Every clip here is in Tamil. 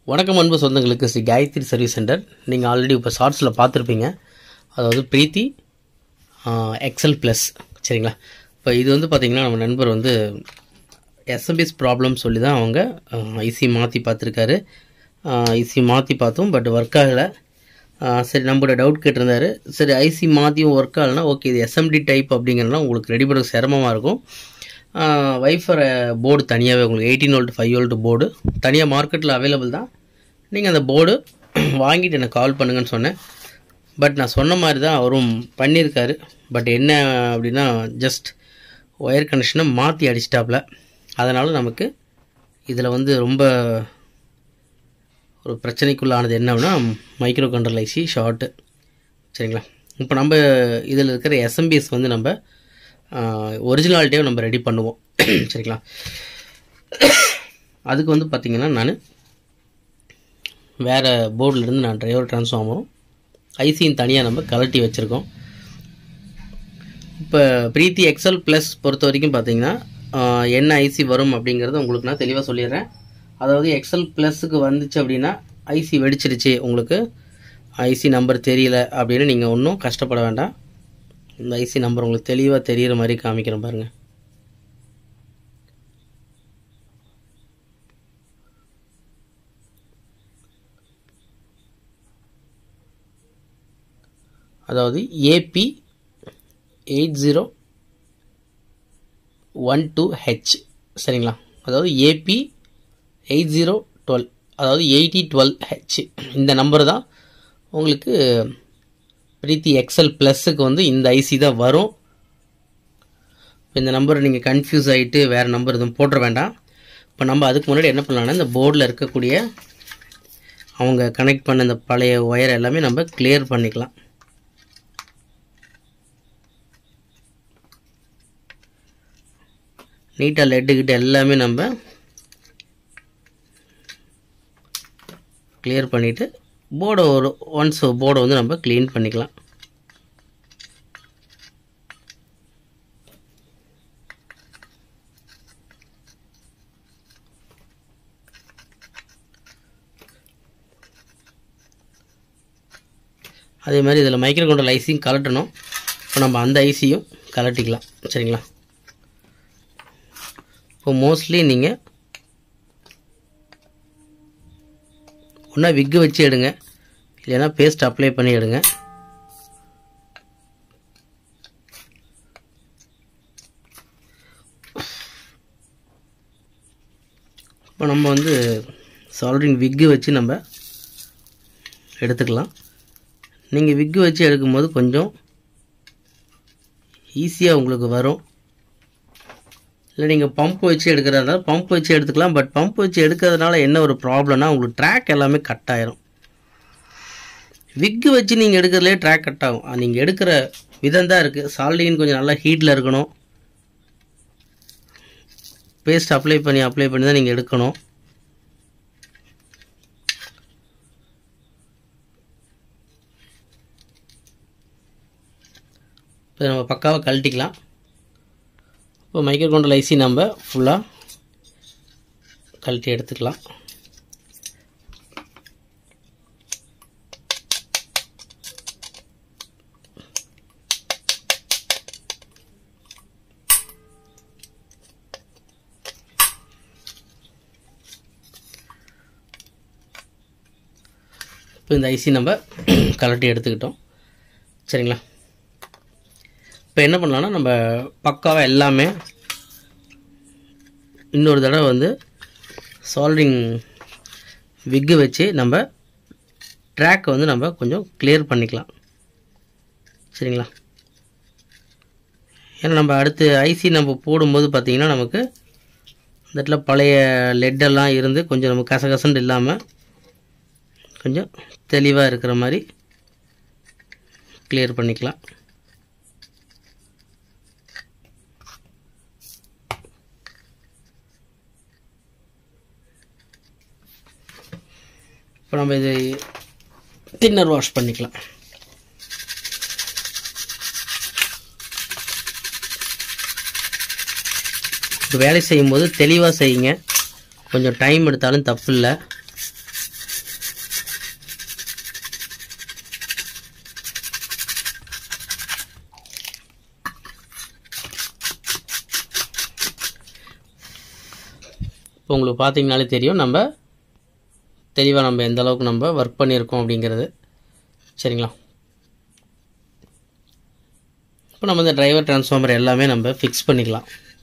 வணக்கம் அன்பு சொந்தங்களுக்கு ஸ்ரீ காயத்ரி சர்வீஸ் சென்டர் நீங்கள் ஆல்ரெடி இப்போ ஷார்ட்ஸில் பார்த்துருப்பீங்க அதாவது பிரீத்தி எக்ஸல் ப்ளஸ் சரிங்களா இப்போ இது வந்து பார்த்திங்கன்னா நம்ம நண்பர் வந்து எஸ்எம்பிஎஸ் ப்ராப்ளம் சொல்லி தான் அவங்க ஐசி மாற்றி பார்த்துருக்காரு ஐசி மாற்றி பார்த்தோம் பட் ஒர்க் ஆகலை சரி நம்மளோட டவுட் கேட்டிருந்தாரு சரி ஐசி மாற்றியும் ஒர்க் ஆகலைன்னா ஓகே இது எஸ்எம்டி டைப் அப்படிங்கிறதுலாம் உங்களுக்கு ரெடி பண்ண சிரமமாக இருக்கும் வைஃபர் போர்டு தனியாகவே உங்களுக்கு eighteen volt five volt board தனியாக மார்க்கெட்டில் அவைலபிள் தான் நீங்கள் அந்த போர்டு வாங்கிட்டு எனக்கு கால் பண்ணுங்கன்னு சொன்னேன் பட் நான் சொன்ன மாதிரி தான் அவரும் பண்ணியிருக்காரு பட் என்ன அப்படின்னா ஜஸ்ட் ஒயர் கனெக்ஷனை மாற்றி அடிச்சிட்டாப்புல அதனால் நமக்கு இதில் வந்து ரொம்ப ஒரு பிரச்சனைக்குள்ளானது என்ன அப்படின்னா மைக்ரோ கண்ட்ரோல் ஐசி ஷார்ட்டு சரிங்களா இப்போ நம்ம இதில் இருக்கிற எஸ்எம்பிஎஸ் வந்து நம்ம ஒரிஜினாலிட்டியாக நம்ம ரெடி பண்ணுவோம் சரிங்களா அதுக்கு வந்து பார்த்திங்கன்னா நான் வேறு போர்டிலேருந்து நான் டிரைவர் ட்ரான்ஸ்ஃபார்மரும் ஐசியும் தனியாக நம்ம கலட்டி வச்சுருக்கோம் இப்போ பிரீத்தி எக்ஸல் ப்ளஸ் பொறுத்த வரைக்கும் பார்த்தீங்கன்னா என்ன ஐசி வரும் அப்படிங்கிறத உங்களுக்கு நான் தெளிவாக சொல்லிடுறேன் அதாவது எக்ஸல் ப்ளஸுக்கு வந்துச்சு அப்படின்னா ஐசி வெடிச்சிருச்சு உங்களுக்கு ஐசி நம்பர் தெரியல அப்படின்னு நீங்கள் ஒன்றும் கஷ்டப்பட வேண்டாம் இந்த ஐசி நம்பர் உங்களுக்கு தெளிவாக தெரிகிற மாதிரி காமிக்கிறேன் பாருங்கள் அதாவது AB eight zero one two H சரிங்களா அதாவது ஏபி எயிட் ஜீரோ டுவெல் அதாவது எயிட்டி டுவெல் ஹெச் இந்த நம்பர் தான் உங்களுக்கு பிரீத்தி எக்ஸல் ப்ளஸ்ஸுக்கு வந்து இந்த ஐசி தான் வரும் இந்த நம்பர் நீங்கள் கன்ஃபியூஸ் ஆகிட்டு வேறு நம்பர் எதுவும் போட்டுற வேண்டாம் இப்போ நம்ம அதுக்கு முன்னாடி என்ன பண்ணலாம்னா இந்த போர்டில் இருக்கக்கூடிய அவங்க கனெக்ட் பண்ண இந்த பழைய ஒயர் எல்லாமே நம்ம கிளியர் பண்ணிக்கலாம் நீட்டாக லெட்டுக்கிட்ட எல்லாமே நம்ம கிளியர் பண்ணிவிட்டு போர்டை ஒரு ஒன்ஸ் போர்டை வந்து நம்ம க்ளீன் பண்ணிக்கலாம் அதே மாதிரி இதில் மைக்ரோ கண்ட்ரோல் ஐசியும் கலட்டணும் இப்போ நம்ம அந்த ஐசியும் கலட்டிக்கலாம் சரிங்களா இப்போ மோஸ்ட்லி நீங்கள் ஒன்றா விக்கு வச்சு எடுங்க இல்லைன்னா பேஸ்ட் அப்ளை பண்ணி எடுங்க இப்போ நம்ம வந்து சால்ட்ரிங் விக்கு வச்சு நம்ம எடுத்துக்கலாம் நீங்கள் விக்கு வச்சு எடுக்கும்போது கொஞ்சம் ஈஸியாக உங்களுக்கு வரும் இல்லை நீங்கள் பம்ப் வச்சு எடுக்கிறதா பம்ப் வச்சு எடுத்துக்கலாம் பட் பம்ப் வச்சு எடுக்கிறதுனால என்ன ஒரு ப்ராப்ளம்னா உங்களுக்கு ட்ராக் எல்லாமே கட் ஆயிரும் விக்கு வச்சு நீங்கள் எடுக்கிறதுலே ட்ராக் கட் ஆகும் நீங்கள் எடுக்கிற விதம் தான் இருக்குது சால்டின் கொஞ்சம் நல்லா ஹீட்டில் இருக்கணும் பேஸ்ட் அப்ளை பண்ணி அப்ளை பண்ணி தான் நீங்கள் எடுக்கணும் இப்போ நம்ம பக்காவாக கழட்டிக்கலாம் இப்போ மைக்ரோ கண்ட்ரோல் ஐசி நம்ம ஃபுல்லாக கழட்டி எடுத்துக்கலாம் இப்போ இந்த ஐசி நம்ம கலட்டி எடுத்துக்கிட்டோம் சரிங்களா இப்போ என்ன பண்ணலான்னா நம்ம பக்காவாக எல்லாமே இன்னொரு தடவை வந்து சால்ரிங் விக்கு வச்சு நம்ம ட்ராக்கை வந்து நம்ம கொஞ்சம் கிளியர் பண்ணிக்கலாம் சரிங்களா ஏன்னா நம்ம அடுத்து ஐசி நம்ம போடும்போது பார்த்திங்கன்னா நமக்கு இந்த இடத்துல பழைய லெட்டெல்லாம் இருந்து கொஞ்சம் நம்ம கசகசன்னு இல்லாமல் கொஞ்சம் தெளிவாக இருக்கிற மாதிரி கிளியர் பண்ணிக்கலாம் இப்போ நம்ம இது தின்னர் வாஷ் பண்ணிக்கலாம் வேலை செய்யும்போது தெளிவாக செய்யுங்க கொஞ்சம் டைம் எடுத்தாலும் தப்பு இல்லை இப்போ உங்களுக்கு பார்த்தீங்கனாலே தெரியும் நம்ம தெளிவாக நம்ம எந்த அளவுக்கு நம்ம ஒர்க் பண்ணியிருக்கோம் அப்படிங்கிறது சரிங்களா இப்போ நம்ம இந்த டிரைவர் டிரான்ஸ்ஃபார்மர் எல்லாமே நம்ம ஃபிக்ஸ் பண்ணிக்கலாம்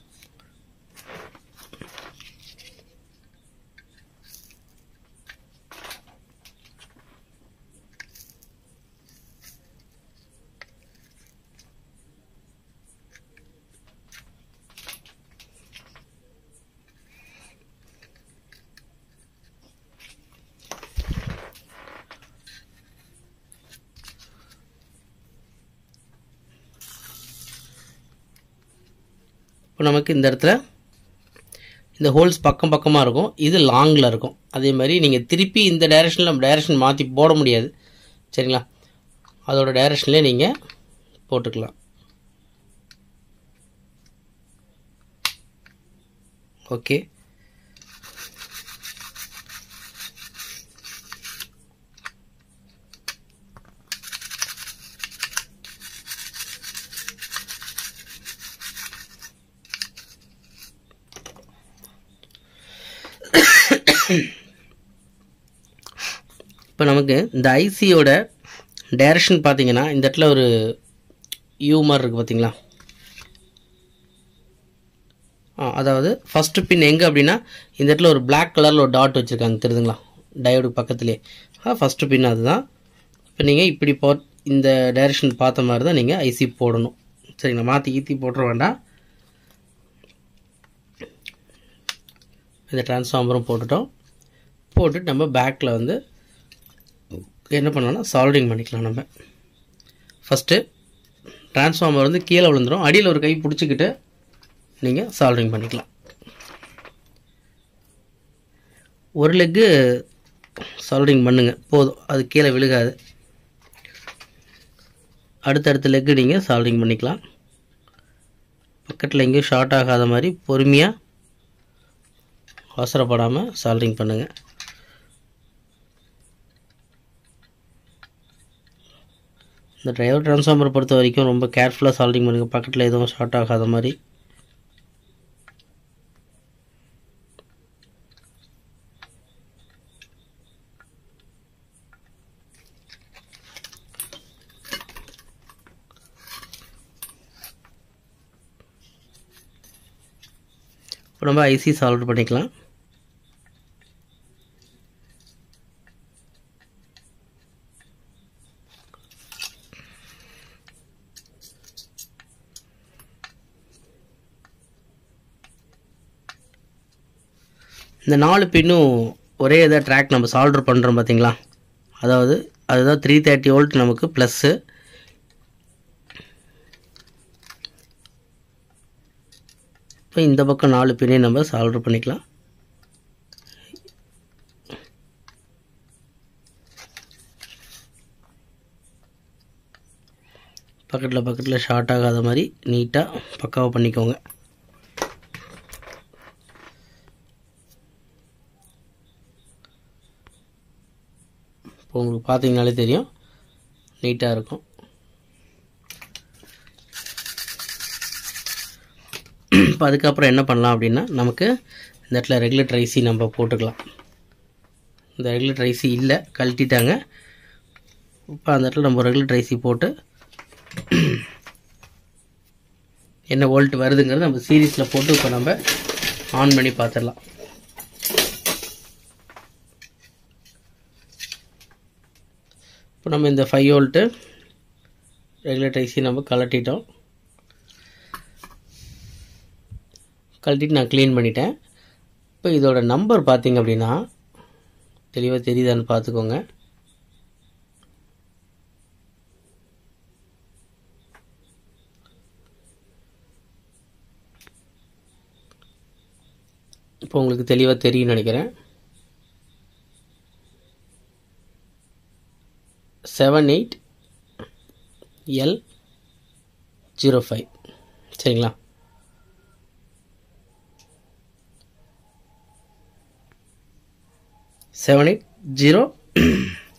இப்போ நமக்கு இந்த இடத்துல இந்த ஹோல்ஸ் பக்கம் பக்கமாக இருக்கும் இது லாங்கில் இருக்கும் அதே மாதிரி நீங்கள் திருப்பி இந்த டைரெக்ஷனில் நம்ம டைரெக்ஷன் மாற்றி போட முடியாது சரிங்களா அதோட டைரெக்ஷன்லேயே நீங்கள் போட்டுக்கலாம் ஓகே இப்போ நமக்கு இந்த ஐசியோட டைரக்ஷன் பார்த்தீங்கன்னா இந்த இடத்துல ஒரு யூ மாதிரி இருக்குது பார்த்தீங்களா ஆ அதாவது ஃபஸ்ட்டு பின் எங்கே அப்படின்னா இந்த இடத்துல ஒரு Black கலரில் ஒரு டாட் வச்சுருக்காங்க தெரியுதுங்களா டயோடு பக்கத்துலேயே ஆ ஃபஸ்ட்டு பின் அதுதான் இப்போ நீங்கள் இப்படி போ இந்த டைரக்ஷன் பார்த்த மாதிரி தான் நீங்கள் ஐசி போடணும் சரிங்களா மாற்றி ஈத்தி போட்டுற வேண்டாம் இந்த டிரான்ஸ்ஃபார்மரும் போட்டுட்டோம் போட்டுட்டு நம்ம பேக்கில் வந்து என்ன பண்ணலாம்னா சால்டிங் பண்ணிக்கலாம் நம்ம ஃபஸ்ட்டு டிரான்ஸ்ஃபார்மர் வந்து கீழே விழுந்துடும் அடியில் ஒரு கை பிடிச்சிக்கிட்டு நீங்கள் சால்டிங் பண்ணிக்கலாம் ஒரு லெக்கு சால்டிங் பண்ணுங்க போதும் அது கீழே விழுகாது அடுத்தடுத்த லெக்கு நீங்கள் சால்டிங் பண்ணிக்கலாம் பக்கத்தில் எங்கேயும் ஷார்ட் ஆகாத மாதிரி பொறுமையாக அவசரப்படாமல் சால்டிங் பண்ணுங்கள் இந்த டிரைவர் ட்ரான்ஸ்ஃபார்மர் பொறுத்த வரைக்கும் ரொம்ப கேர்ஃபுல்லாக சால்டிங் பண்ணுங்கள் பக்கத்தில் எதுவும் ஷார்ட் ஆகாத மாதிரி இப்போ நம்ம ஐசி சால்வ் பண்ணிக்கலாம் இந்த நாலு பின்னும் ஒரே இதாக ட்ராக் நம்ம சால்டர் பண்ணுறோம் பார்த்தீங்களா அதாவது அதுதான் த்ரீ தேர்ட்டி வோல்ட் நமக்கு ப்ளஸ்ஸு இப்போ இந்த பக்கம் நாலு பின்னே நம்ம சால்டர் பண்ணிக்கலாம் பக்கத்தில் பக்கத்தில் ஷார்ட் ஆகாத மாதிரி நீட்டாக பக்காவாக பண்ணிக்கோங்க இப்போ உங்களுக்கு பார்த்தீங்கனாலே தெரியும் நீட்டாக இருக்கும் இப்போ அதுக்கப்புறம் என்ன பண்ணலாம் அப்படின்னா நமக்கு இந்த இடத்துல ரெகுலேட்டர் ஐசி நம்ம போட்டுக்கலாம் இந்த ரெகுலேட்டர் ஐசி இல்லை கழட்டிட்டாங்க இப்போ அந்த இடத்துல நம்ம ரெகுலேட்டர் ஐசி போட்டு என்ன வோல்ட் வருதுங்கிறது நம்ம சீரீஸில் போட்டு இப்போ நம்ம ஆன் பண்ணி பார்த்துடலாம் இப்போ நம்ம இந்த ஃபைவ் வோல்ட்டு ரெகுலேட்டர் ஐசி நம்ம கலட்டிட்டோம் கழட்டிட்டு நான் க்ளீன் பண்ணிட்டேன் இப்போ இதோட நம்பர் பார்த்தீங்க அப்படின்னா தெளிவாக தெரியுதான்னு பார்த்துக்கோங்க இப்போ உங்களுக்கு தெளிவாக தெரியும்னு நினைக்கிறேன் seven eight L zero five சரிங்களா seven eight zero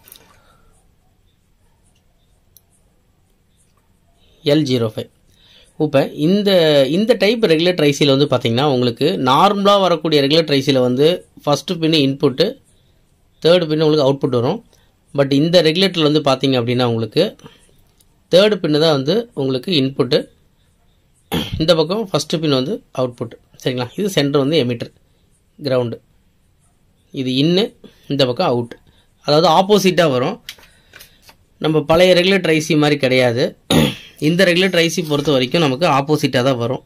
L zero five இப்போ இந்த இந்த டைப் ரெகுலேட்டர் ஐசியில் வந்து பார்த்தீங்கன்னா உங்களுக்கு நார்மலாக வரக்கூடிய ரெகுலேட்டர் ஐசியில் வந்து first pin input third pin உங்களுக்கு அவுட்புட் வரும் பட் இந்த ரெகுலேட்டரில் வந்து பார்த்தீங்க அப்படின்னா உங்களுக்கு தேர்டு பின்னு தான் வந்து உங்களுக்கு இன்புட்டு இந்த பக்கம் ஃபஸ்ட்டு பின் வந்து அவுட்புட் சரிங்களா இது சென்டர் வந்து எமிட்டர் கிரவுண்டு இது இன்னு இந்த பக்கம் அவுட் அதாவது ஆப்போசிட்டாக வரும் நம்ம பழைய ரெகுலேட்டர் ஐசி மாதிரி கிடையாது இந்த ரெகுலேட்டர் ஐசி பொறுத்த வரைக்கும் நமக்கு ஆப்போசிட்டாக தான் வரும்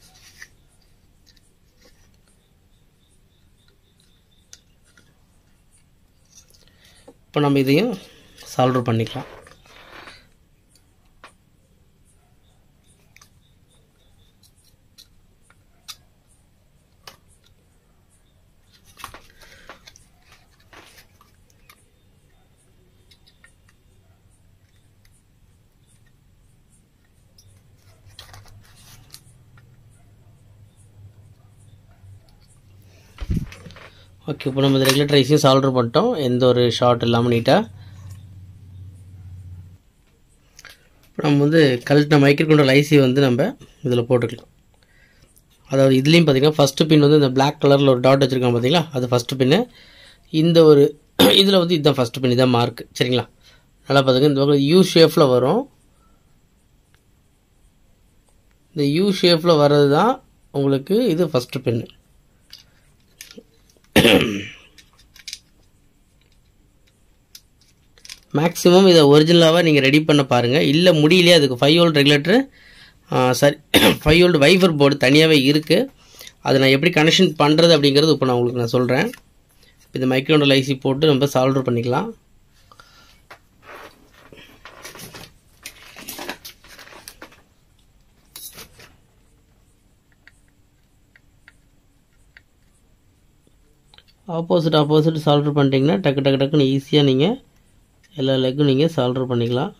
இப்போ நம்ம இதையும் சால்வ் பண்ணிக்கலாம் ஓகே இப்போ நம்ம இந்த ரெகுலேட்டர் ஐசியும் சால்வ் பண்ணிட்டோம் எந்த ஒரு ஷார்ட் இல்லாமல் நீட்டாக இப்போ நம்ம வந்து கழட்டின மைக்ரோ கண்ட்ரோல் ஐசி வந்து நம்ம இதில் போட்டுக்கலாம் அதாவது இதுலேயும் பார்த்தீங்கன்னா ஃபஸ்ட்டு பின் வந்து இந்த பிளாக் கலரில் ஒரு டாட் வச்சுருக்காங்க பார்த்தீங்களா அது ஃபஸ்ட்டு பின்னு இந்த ஒரு இதில் வந்து இதுதான் ஃபஸ்ட்டு பின் இதான் மார்க் சரிங்களா நல்லா பார்த்துங்க இந்த பக்கம் யூ ஷேப்பில் வரும் இந்த யூ ஷேப்பில் வர்றது தான் உங்களுக்கு இது ஃபஸ்ட்டு பின்னு மேக்ஸிமம் இதை ஒரிஜினலாக நீங்கள் ரெடி பண்ண பாருங்கள் இல்லை முடியலையே அதுக்கு ஃபைவ் ஓல்ட் ரெகுலேட்டரு சரி ஃபைவ் ஓல்ட் வைஃபர் போர்டு தனியாகவே இருக்குது அதை நான் எப்படி கனெக்ஷன் பண்ணுறது அப்படிங்கிறது இப்போ நான் உங்களுக்கு நான் சொல்கிறேன் இந்த மைக்ரோண்டல் ஐசி போட்டு நம்ம சால்வ் பண்ணிக்கலாம் ஆப்போசிட் ஆப்போசிட் சால்வ் பண்ணிட்டீங்கன்னா டக்கு டக்கு டக்குன்னு ஈஸியாக நீங்கள் எல்லா லெக்கும் நீங்கள் சால்வ் பண்ணிக்கலாம்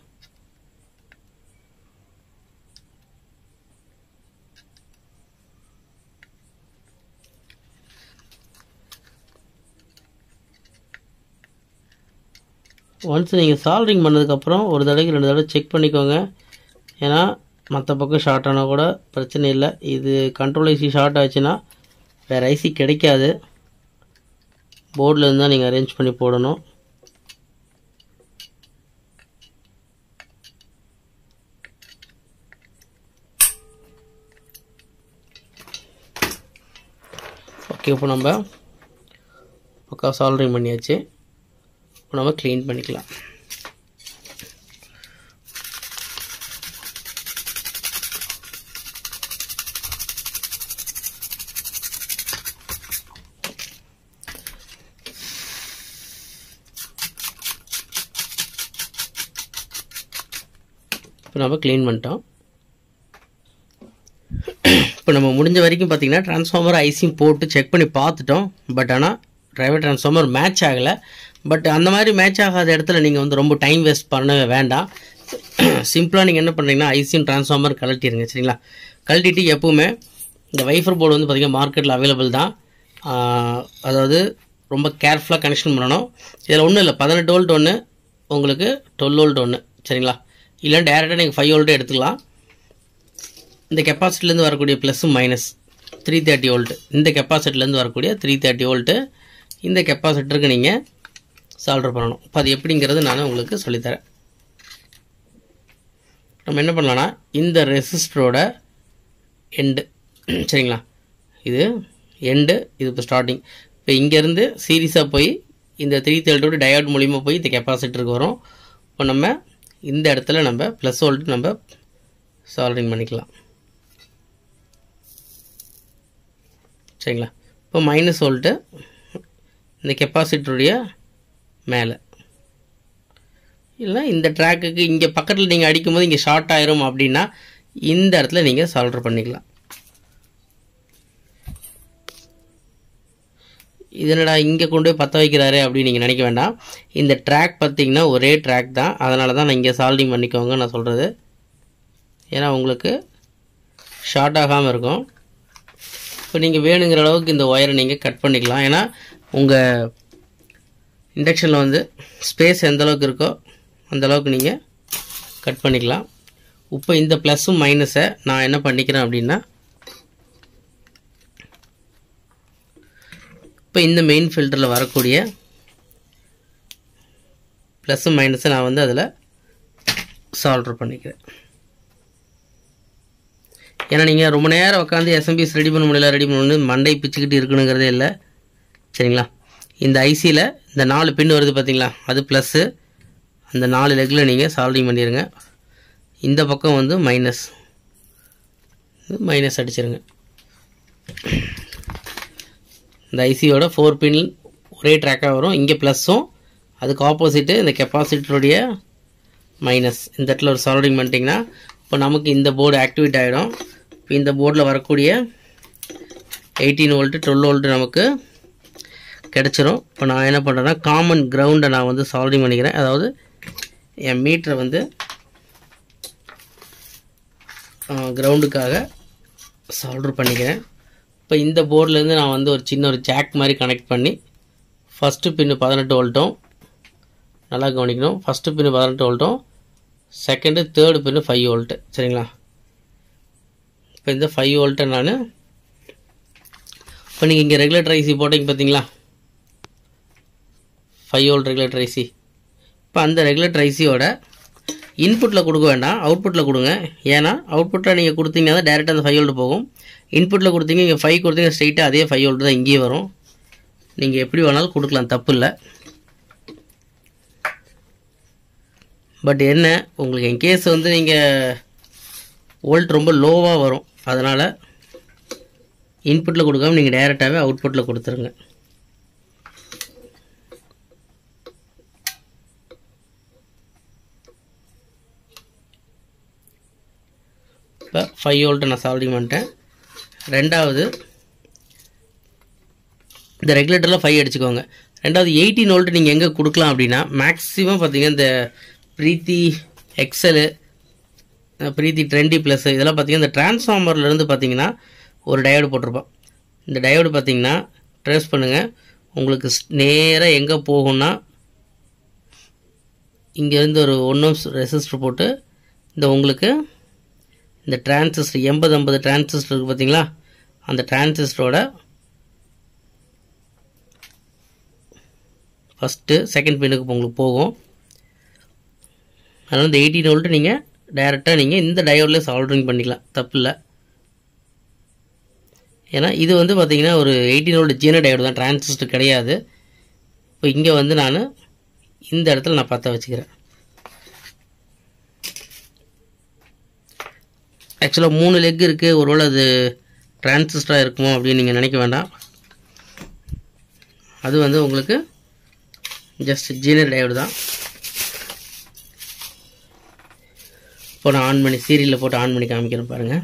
ஒன்ஸ் நீங்கள் சால்விங் பண்ணதுக்கப்புறம் ஒரு தடவைக்கு ரெண்டு தடவை செக் பண்ணிக்கோங்க ஏன்னா மற்ற பக்கம் ஷார்ட் ஆனால் கூட பிரச்சனை இல்லை இது கண்ட்ரோல் ஐசி ஷார்ட் ஆச்சுன்னா வேறு ஐசி கிடைக்காது போர்டில் இருந்தால் நீங்கள் அரேஞ்ச் பண்ணி போடணும் ஓகே இப்போ நம்ம பக்கா சால்வரிங் பண்ணியாச்சு இப்போ நம்ம க்ளீன் பண்ணிக்கலாம் இப்போ நம்ம க்ளீன் பண்ணிட்டோம் இப்போ நம்ம முடிஞ்ச வரைக்கும் பார்த்தீங்கன்னா ட்ரான்ஸ்ஃபார்மர் ஐசியும் போட்டு செக் பண்ணி பார்த்துட்டோம் பட் ஆனால் டிரைவர் ட்ரான்ஸ்ஃபார்மர் மேட்ச் ஆகலை பட் அந்த மாதிரி மேட்ச் ஆகாத இடத்துல நீங்கள் வந்து ரொம்ப டைம் வேஸ்ட் பண்ண வேண்டாம் சிம்பிளாக நீங்கள் என்ன பண்ணுறீங்கன்னா ஐசியும் ட்ரான்ஸ்ஃபார்மர் கழட்டிடுங்க சரிங்களா கழட்டிட்டு எப்பவுமே இந்த வைஃபர் போர்டு வந்து பார்த்திங்கன்னா மார்க்கெட்டில் அவைலபிள் தான் ஆஹ் அதாவது ரொம்ப கேர்ஃபுல்லாக கனெக்ஷன் பண்ணணும் இதில் ஒன்றும் இல்லை பதினெட்டு வோல்ட் ஒன்று உங்களுக்கு டுவெல் வோல்ட் ஒன்று சரிங்களா இல்லை டேரெக்டாக நீங்கள் ஃபைவ் வோல்ட்டே எடுத்துக்கலாம் இந்த கெப்பாசிட்டிலேருந்து வரக்கூடிய ப்ளஸ்ஸும் மைனஸ் த்ரீ தேர்ட்டி வோல்ட்டு இந்த கெப்பாசிட்டிலேருந்து வரக்கூடிய த்ரீ தேர்ட்டி வோல்ட்டு இந்த கெப்பாசிட்டருக்கு நீங்கள் சால்டர் பண்ணணும் இப்போ அது எப்படிங்கிறது நான் உங்களுக்கு சொல்லித்தரேன் நம்ம என்ன பண்ணலாம்னா இந்த ரெசிஸ்டரோட எண்டு சரிங்களா இது எண்டு இது இப்போ ஸ்டார்டிங் இப்போ இங்கேருந்து சீரியஸாக போய் இந்த த்ரீ தேர்ட்டோட டயோட் மூலிமா போய் இந்த கெப்பாசிட்டருக்கு வரும் இப்போ நம்ம இந்த இடத்துல நம்ம ப்ளஸ் வோல்ட் நம்ம சால்வரிங் பண்ணிக்கலாம் சரிங்களா இப்போ மைனஸ் வோல்ட்டு இந்த கெப்பாசிட்டருடைய மேலே இல்லை இந்த ட்ராக்குக்கு இங்கே பக்கத்தில் நீங்கள் அடிக்கும்போது இங்கே ஷார்ட் ஆயிரும் அப்படின்னா இந்த இடத்துல நீங்கள் சால்டர் பண்ணிக்கலாம் இதனடா இங்கே கொண்டு போய் பற்ற வைக்கிறாரு அப்படின்னு நீங்கள் நினைக்க வேண்டாம் இந்த ட்ராக் பார்த்தீங்கன்னா ஒரே ட்ராக் தான் அதனால தான் நான் இங்கே சால்டிங் பண்ணிக்கோங்க நான் சொல்கிறது ஏன்னா உங்களுக்கு ஷார்ட் ஆகாமல் இருக்கும் இப்போ நீங்கள் வேணுங்கிற அளவுக்கு இந்த ஒயரை நீங்கள் கட் பண்ணிக்கலாம் ஏன்னா உங்கள் இண்டக்ஷனில் வந்து ஸ்பேஸ் எந்த அளவுக்கு இருக்கோ அந்த அளவுக்கு நீங்கள் கட் பண்ணிக்கலாம் இப்போ இந்த ப்ளஸ்ஸும் மைனஸை நான் என்ன பண்ணிக்கிறேன் அப்படின்னா இப்போ இந்த மெயின் ஃபில்டரில் வரக்கூடிய ப்ளஸ்ஸும் மைனஸை நான் வந்து அதில் சால்வ் பண்ணிக்கிறேன் ஏன்னா நீங்கள் ரொம்ப நேரம் உட்காந்து எஸ்எம்பிஎஸ் ரெடி பண்ண முடியல ரெடி பண்ண முடியல மண்டை பிச்சுக்கிட்டு இருக்கணுங்கிறதே இல்லை சரிங்களா இந்த ஐசியில் இந்த நாலு பின் வருது பார்த்தீங்களா அது ப்ளஸ்ஸு அந்த நாலு லெக்கில் நீங்கள் சால்விங் பண்ணிடுங்க இந்த பக்கம் வந்து மைனஸ் மைனஸ் அடிச்சிருங்க இந்த ஐசியோட ஃபோர் பின் ஒரே ட்ராக்காக வரும் இங்கே ப்ளஸ்ஸும் அதுக்கு ஆப்போசிட்டு இந்த கெப்பாசிட்டருடைய மைனஸ் இந்த இடத்துல ஒரு சால்விங் பண்ணிட்டீங்கன்னா இப்போ நமக்கு இந்த போர்டு ஆக்டிவேட் ஆகிடும் இப்போ இந்த போர்டில் வரக்கூடிய எயிட்டீன் வோல்ட்டு டுவெல் வோல்ட்டு நமக்கு கிடச்சிரும் இப்போ நான் என்ன பண்ணுறேன்னா காமன் கிரவுண்டை நான் வந்து சால்விங் பண்ணிக்கிறேன் அதாவது என் மீட்டரை வந்து கிரவுண்டுக்காக சால்டர் பண்ணிக்கிறேன் இப்போ இந்த போர்ட்லேருந்து நான் வந்து ஒரு சின்ன ஒரு ஜாக் மாதிரி கனெக்ட் பண்ணி ஃபஸ்ட்டு பின்னு பதினெட்டு வோல்ட்டும் நல்லா கவனிக்கணும் ஃபஸ்ட்டு பின்னு பதினெட்டு வோல்ட்டும் second third pin five volt சரிங்களா இப்போ இந்த ஃபைவ் வோல்ட்டை நான் இப்போ நீங்கள் இங்கே ரெகுலேட்டர் ஐசி போட்டிங்க பார்த்தீங்களா ஃபைவ் வோல்ட் ரெகுலேட்டர் ஐசி இப்போ அந்த ரெகுலேட்டர் ஐசியோட இன்புட்டில் கொடுக்க வேண்டாம் அவுட்புட்டில் கொடுங்க ஏன்னா அவுட்புட்டில் நீங்கள் கொடுத்தீங்கன்னா தான் டேரெக்டாக அந்த ஃபைவ் வோல்ட் போகும் இன்புட்டில் கொடுத்தீங்க இங்கே ஃபைவ் கொடுத்தீங்க ஸ்ட்ரைட்டாக அதே ஃபைவ் வோல்ட் தான் இங்கேயே வரும் நீங்கள் எப்படி வேணாலும் கொடுக்கலாம் தப்பு இல்லை பட் என்ன உங்களுக்கு இன்கேஸ் வந்து நீங்கள் வோல்ட் ரொம்ப லோவாக வரும் அதனால் இன்புட்டில் கொடுக்காம நீங்கள் டைரெக்டாகவே அவுட்புட்டில் கொடுத்துருங்க இப்போ ஃபைவ் வோல்ட்டை நான் சால்விங் பண்ணிட்டேன் ரெண்டாவது இந்த ரெகுலேட்டரில் ஃபைவ் அடிச்சுக்கோங்க ரெண்டாவது எயிட்டீன் வோல்ட் நீங்கள் எங்கே கொடுக்கலாம் அப்படின்னா மேக்ஸிமம் பார்த்தீங்கன்னா இந்த ப்ரீத்தி எக்ஸலு ப்ரீத்தி ட்ரெண்டி ப்ளஸ் இதெல்லாம் பார்த்தீங்கன்னா இந்த டிரான்ஸ்ஃபார்மர்லேருந்து பார்த்தீங்கன்னா ஒரு டயோடு போட்டிருப்போம் இந்த டயோடு பார்த்தீங்கன்னா ட்ரேஸ் பண்ணுங்கள் உங்களுக்கு நேராக எங்கே போகும்னா இங்கேருந்து ஒரு ஒன்றும் ரெசிஸ்டர் போட்டு இந்த உங்களுக்கு இந்த டிரான்சிஸ்டர் எண்பது ஐம்பது டிரான்சிஸ்டர் இருக்குது பார்த்தீங்களா அந்த டிரான்சிஸ்டரோட ஃபஸ்ட்டு செகண்ட் பின்னுக்கு உங்களுக்கு போகும் அதனால் இந்த எயிட்டீன் வோல்ட்டு நீங்கள் டைரெக்டாக நீங்கள் இந்த டயோடில் சால்ட்ரிங் பண்ணிக்கலாம் தப்பு இல்லை ஏன்னா இது வந்து பார்த்தீங்கன்னா ஒரு எயிட்டீன் வோல்ட் ஜீன டயோடு தான் டிரான்சிஸ்டர் கிடையாது இப்போ இங்கே வந்து நான் இந்த இடத்துல நான் பற்ற வச்சுக்கிறேன் ஆக்சுவலாக மூணு லெக் இருக்குது ஒருவேளை அது டிரான்சிஸ்டராக இருக்குமோ அப்படின்னு நீங்கள் நினைக்க வேண்டாம் அது வந்து உங்களுக்கு ஜஸ்ட் ஜீனர் டயோடு தான் இப்போ நான் ஆன் பண்ணி சீரியலில் போட்டு ஆன் பண்ணி காமிக்கிறேன் பாருங்கள்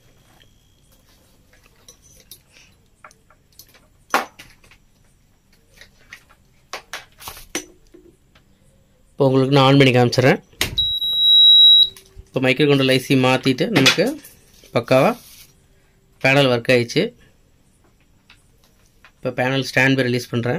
இப்போ உங்களுக்கு நான் ஆன் பண்ணி காமிச்சிட்றேன் இப்போ மைக்ரோ கண்ட்ரோல் ஐசி மாற்றிட்டு நமக்கு பக்காவாக பேனல் ஒர்க் ஆயிடுச்சு இப்போ பேனல் ஸ்டாண்ட் பை ரிலீஸ் பண்ணுறேன்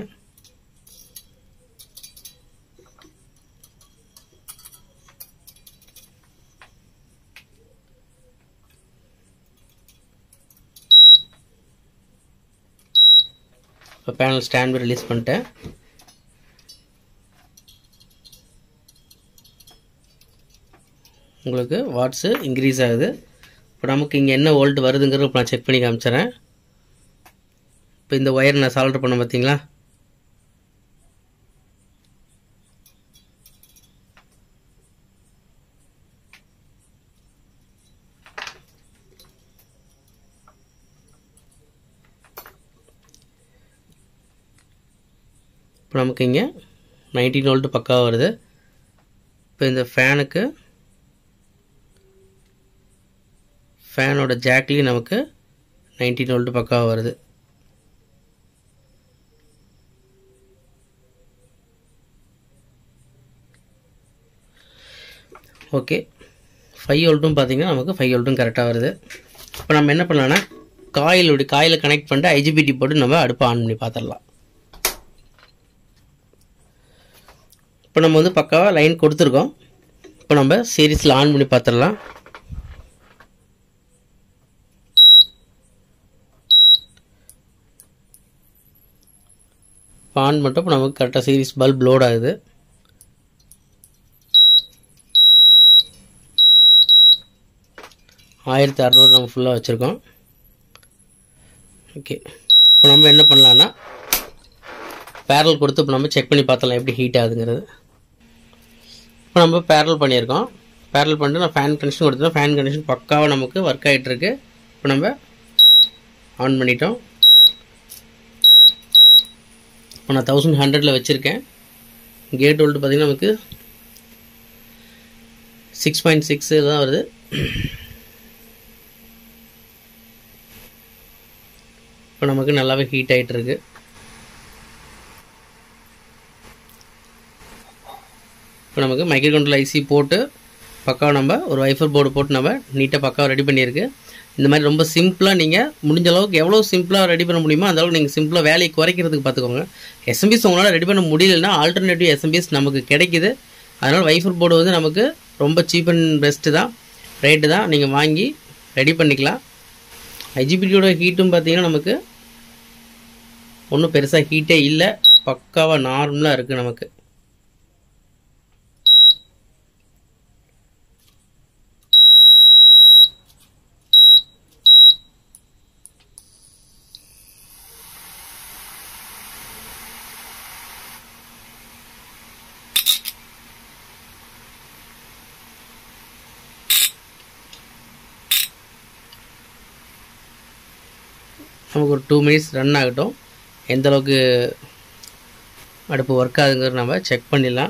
இப்போ பேனல் ஸ்டாண்ட் பை ரிலீஸ் பண்ணிட்டேன் உங்களுக்கு வாட்ஸு இன்க்ரீஸ் ஆகுது இப்போ நமக்கு இங்கே என்ன வோல்ட் வருதுங்கிறது இப்போ நான் செக் பண்ணி காமிச்சிட்றேன் இப்போ இந்த ஒயர் நான் சால்டர் பண்ண பார்த்தீங்களா இப்போ நமக்கு இங்கே நைன்டீன் வோல்ட்டு பக்காவாக வருது இப்போ இந்த ஃபேனுக்கு ஃபேனோட ஜாக்லேயும் நமக்கு நைன்டீன் வோல்ட்டு பக்காவாக வருது ஓகே ஃபைவ் வோல்ட்டும் பார்த்தீங்கன்னா நமக்கு ஃபைவ் வோல்ட்டும் கரெக்டாக வருது இப்போ நம்ம என்ன பண்ணலாம்னா காயிலுடைய காயில் கனெக்ட் பண்ணிட்டு ஐஜிபிடி போட்டு நம்ம அடுப்பை ஆன் பண்ணி பார்த்துடலாம் இப்போ நம்ம வந்து பக்காவாக லைன் கொடுத்துருக்கோம் இப்போ நம்ம சீரீஸில் ஆன் பண்ணி பார்த்துடலாம் இப்போ ஆன் பண்ணிட்டோம் இப்போ நமக்கு கரெக்டாக சீரிஸ் பல்ப் லோட் ஆகுது ஆயிரத்தி அறநூறு நம்ம ஃபுல்லாக வச்சுருக்கோம் ஓகே இப்போ நம்ம என்ன பண்ணலான்னா பேரல் கொடுத்து இப்போ நம்ம செக் பண்ணி பார்த்தலாம் எப்படி ஹீட் ஆகுதுங்கிறது இப்போ நம்ம பேரல் பண்ணியிருக்கோம் பேரல் பண்ணிட்டு நான் ஃபேன் கனெக்ஷன் கொடுத்துட்டோம் ஃபேன் கனெக்ஷன் பக்காவாக நமக்கு ஒர்க் ஆகிட்டுருக்கு இப்போ நம்ம ஆன் பண்ணிட்டோம் இப்போ நான் தௌசண்ட் ஹண்ட்ரடில் வச்சுருக்கேன் கேட் வோல்ட் பார்த்திங்கன்னா நமக்கு சிக்ஸ் பாயிண்ட் சிக்ஸ் தான் வருது இப்போ நமக்கு நல்லாவே ஹீட் ஆகிட்டு இருக்கு இப்போ நமக்கு மைக்ரோ கண்ட்ரோல் ஐசி போட்டு பக்காவை நம்ம ஒரு வைஃபர் போர்டு போட்டு நம்ம நீட்டாக பக்காவை ரெடி பண்ணியிருக்கு இந்த மாதிரி ரொம்ப சிம்பிளாக நீங்கள் முடிஞ்ச அளவுக்கு எவ்வளோ சிம்பிளாக ரெடி பண்ண முடியுமோ அந்த அளவுக்கு நீங்கள் சிம்பிளாக வேலையை குறைக்கிறதுக்கு பார்த்துக்கோங்க எஸ்எம்பிஎஸ் உங்களால் ரெடி பண்ண முடியலன்னா ஆல்டர்னேட்டிவ் எஸ்எம்பிஎஸ் நமக்கு கிடைக்குது அதனால் வைஃபர் போர்டு வந்து நமக்கு ரொம்ப சீப் அண்ட் பெஸ்ட்டு தான் ரேட்டு தான் நீங்கள் வாங்கி ரெடி பண்ணிக்கலாம் ஐஜிபிடியோட ஹீட்டும் பார்த்தீங்கன்னா நமக்கு ஒன்றும் பெருசாக ஹீட்டே இல்லை பக்காவாக நார்மலாக இருக்குது நமக்கு நமக்கு ஒரு டூ மினிட்ஸ் ரன் ஆகட்டும் எந்த அளவுக்கு அடுப்பு ஒர்க் ஆகுங்கிறது நம்ம செக் பண்ணிடலாம்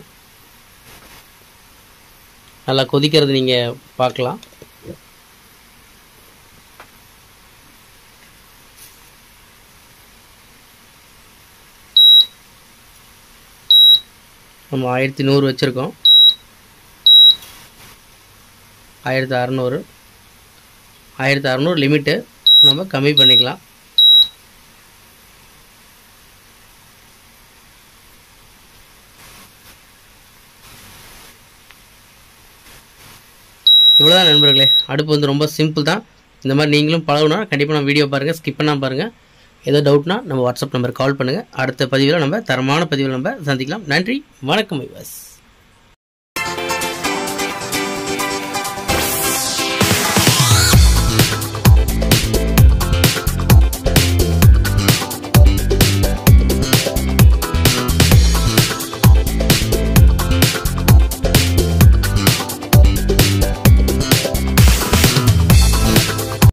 நல்லா கொதிக்கிறது நீங்கள் பார்க்கலாம் நம்ம ஆயிரத்தி நூறு வச்சுருக்கோம் ஆயிரத்தி அறநூறு ஆயிரத்தி அறநூறு லிமிட்டு நம்ம கம்மி பண்ணிக்கலாம் இவ்வளோதான் நண்பர்களே அடுப்பு வந்து ரொம்ப சிம்பிள் தான் இந்த மாதிரி நீங்களும் பழகுனா கண்டிப்பாக நம்ம வீடியோ பாருங்கள் ஸ்கிப் பண்ணாமல் பாருங்கள் ஏதோ டவுட்னா நம்ம வாட்ஸ்அப் நம்பர் கால் பண்ணுங்கள் அடுத்த பதிவில் நம்ம தரமான பதிவில் நம்ம சந்திக்கலாம் நன்றி வணக்கம் ஐவாஸ்